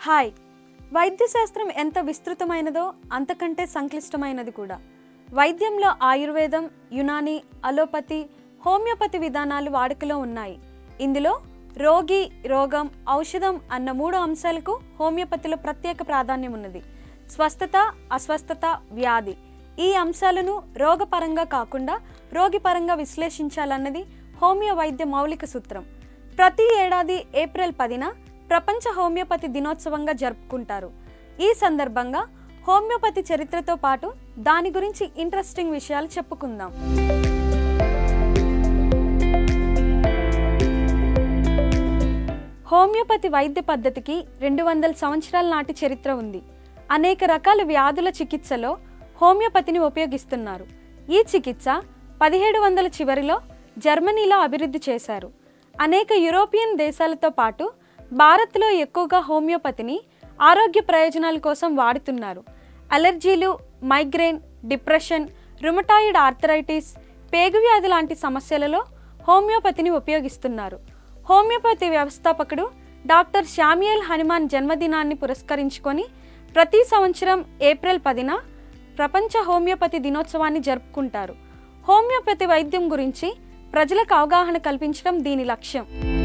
hi వైద్య శాస్త్రం ఎంత విస్తృతమైనదో అంతకంటే సంక్లిష్టమైనది కూడా వైద్యంలో ఆయుర్వేదం యునాని అలోపతి హోమియోపతి విధానాలు వాడుకలో ఉన్నాయి ఇందులో రోగి రోగం ఔషధం అన్న మూడు అంశాలకు హోమియోపతిలో ప్రత్యేక ప్రాధాన్యం ఉన్నది స్వస్థత అస్వస్థత వ్యాధి ఈ అంశాలను రోగపరంగా కాకుండా రోగిపరంగా విశ్లేషించాలన్నది హోమియో వైద్య మౌలిక సూత్రం ప్రతి ఏడాది ఏప్రిల్ పదిన ప్రపంచ హోమియోపతి దినోత్సవంగా జరుపుకుంటారు ఈ సందర్భంగా హోమియోపతి చరిత్రతో పాటు దాని గురించి ఇంట్రెస్టింగ్ విషయాలు చెప్పుకుందాం హోమియోపతి వైద్య పద్ధతికి రెండు వందల సంవత్సరాల నాటి చరిత్ర ఉంది అనేక రకాల వ్యాధుల చికిత్సలో హోమియోపతిని ఉపయోగిస్తున్నారు ఈ చికిత్స పదిహేడు వందల చివరిలో జర్మనీలో అభివృద్ధి చేశారు అనేక యూరోపియన్ దేశాలతో పాటు భారత్లో ఎక్కువగా హోమియోపతిని ఆరోగ్య ప్రయోజనాల కోసం వాడుతున్నారు అలర్జీలు మైగ్రేన్ డిప్రెషన్ రుమటాయిడ్ ఆర్థరైటిస్ పేగు వ్యాధి లాంటి సమస్యలలో హోమియోపతిని ఉపయోగిస్తున్నారు హోమియోపతి వ్యవస్థాపకుడు డాక్టర్ శామ్యుయల్ హనుమాన్ జన్మదినాన్ని పురస్కరించుకొని ప్రతి సంవత్సరం ఏప్రిల్ పదిన ప్రపంచ హోమియోపతి దినోత్సవాన్ని జరుపుకుంటారు హోమియోపతి వైద్యం గురించి ప్రజలకు అవగాహన కల్పించడం దీని లక్ష్యం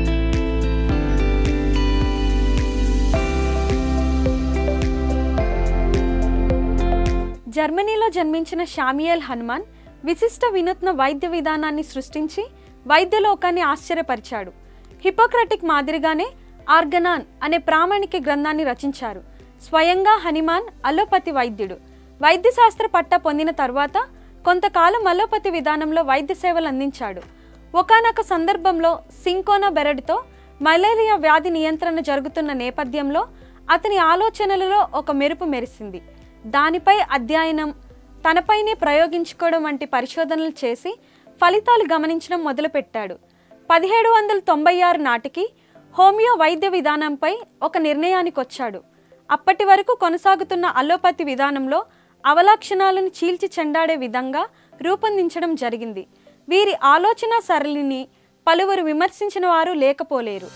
జర్మనీలో జన్మించిన షామియల్ హనుమాన్ విశిష్ట వినూత్న వైద్య విధానాన్ని సృష్టించి వైద్య లోకాన్ని ఆశ్చర్యపరిచాడు హిపోక్రటిక్ మాదిరిగానే ఆర్గనాన్ అనే ప్రామాణిక గ్రంథాన్ని రచించారు స్వయంగా హనుమాన్ అలోపతి వైద్యుడు వైద్యశాస్త్ర పట్ట పొందిన తర్వాత కొంతకాలం అలోపతి విధానంలో వైద్య సేవలు అందించాడు ఒకానొక సందర్భంలో సింకోనా బెరడ్తో మలేరియా వ్యాధి నియంత్రణ జరుగుతున్న నేపథ్యంలో అతని ఆలోచనలలో ఒక మెరుపు మెరిసింది దానిపై అధ్యయనం తనపైనే ప్రయోగించుకోవడం వంటి పరిశోధనలు చేసి ఫలితాలు గమనించడం మొదలుపెట్టాడు పదిహేడు వందల తొంభై ఆరు నాటికి హోమియో వైద్య విధానంపై ఒక నిర్ణయానికి వచ్చాడు అప్పటి వరకు కొనసాగుతున్న అలోపతి విధానంలో అవలక్షణాలను చీల్చి చెండాడే విధంగా రూపొందించడం జరిగింది వీరి ఆలోచన సరళిని పలువురు విమర్శించిన వారు లేకపోలేరు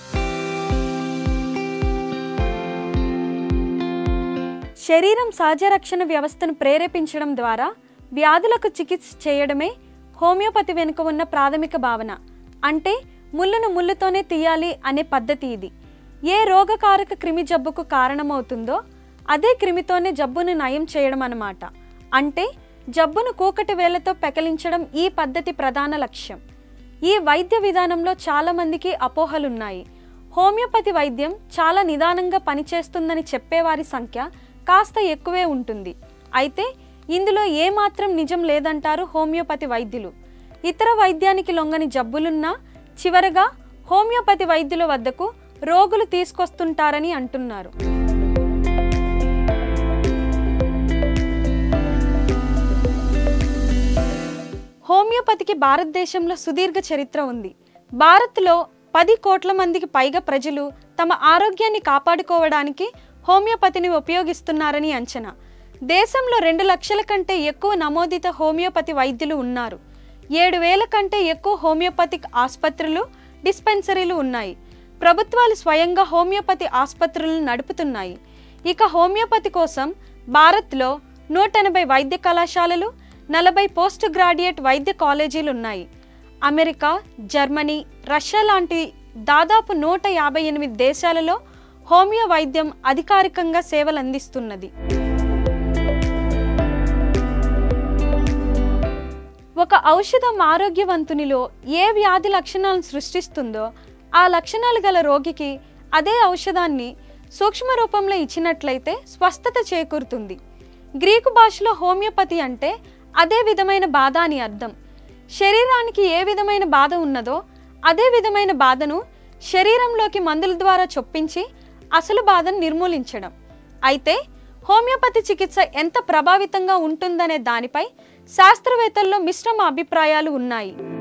శరీరం సహజ రక్షణ వ్యవస్థను ప్రేరేపించడం ద్వారా వ్యాధులకు చికిత్స చేయడమే హోమియోపతి వెనుక ఉన్న ప్రాథమిక భావన అంటే ముళ్ళను ముళ్ళుతోనే తీయాలి అనే పద్ధతి ఇది ఏ రోగకారక క్రిమి జబ్బుకు కారణమవుతుందో అదే క్రిమితోనే జబ్బును నయం చేయడం అన్నమాట అంటే జబ్బును కూకటి వేలతో పెకలించడం ఈ పద్ధతి ప్రధాన లక్ష్యం ఈ వైద్య విధానంలో చాలామందికి అపోహలున్నాయి హోమియోపతి వైద్యం చాలా నిదానంగా పనిచేస్తుందని చెప్పేవారి సంఖ్య కాస్త ఎక్కువే ఉంటుంది అయితే ఇందులో ఏమాత్రం నిజం లేదంటారు హోమియోపతి వైద్యులు ఇతర వైద్యానికి లొంగని జబ్బులున్నా చివరగా హోమియోపతి వైద్యుల వద్దకు రోగులు తీసుకొస్తుంటారని అంటున్నారు హోమియోపతికి భారతదేశంలో సుదీర్ఘ చరిత్ర ఉంది భారత్లో పది కోట్ల మందికి పైగా ప్రజలు తమ ఆరోగ్యాన్ని కాపాడుకోవడానికి హోమియోపతిని ఉపయోగిస్తున్నారని అంచనా దేశంలో రెండు లక్షల కంటే ఎక్కువ నమోదిత హోమియోపతి వైద్యులు ఉన్నారు ఏడు వేల కంటే ఎక్కువ హోమియోపతిక్ ఆసుపత్రులు డిస్పెన్సరీలు ఉన్నాయి ప్రభుత్వాలు స్వయంగా హోమియోపతి ఆసుపత్రులను నడుపుతున్నాయి ఇక హోమియోపతి కోసం భారత్లో నూట ఎనభై వైద్య కళాశాలలు నలభై పోస్ట్ గ్రాడ్యుయేట్ వైద్య కాలేజీలు ఉన్నాయి అమెరికా జర్మనీ రష్యా లాంటి దాదాపు నూట యాభై ఎనిమిది దేశాలలో హోమియో వైద్యం అధికారికంగా సేవలు అందిస్తున్నది ఒక ఔషధం ఆరోగ్యవంతునిలో ఏ వ్యాధి లక్షణాలను సృష్టిస్తుందో ఆ లక్షణాలు గల రోగికి అదే ఔషధాన్ని సూక్ష్మ రూపంలో ఇచ్చినట్లయితే స్వస్థత చేకూరుతుంది గ్రీకు భాషలో హోమియోపతి అంటే అదే విధమైన బాధ అని అర్థం శరీరానికి ఏ విధమైన బాధ ఉన్నదో అదే విధమైన బాధను శరీరంలోకి మందుల ద్వారా చొప్పించి అసలు బాధను నిర్మూలించడం అయితే హోమియోపతి చికిత్స ఎంత ప్రభావితంగా ఉంటుందనే దానిపై శాస్త్రవేత్తల్లో మిశ్రమ అభిప్రాయాలు ఉన్నాయి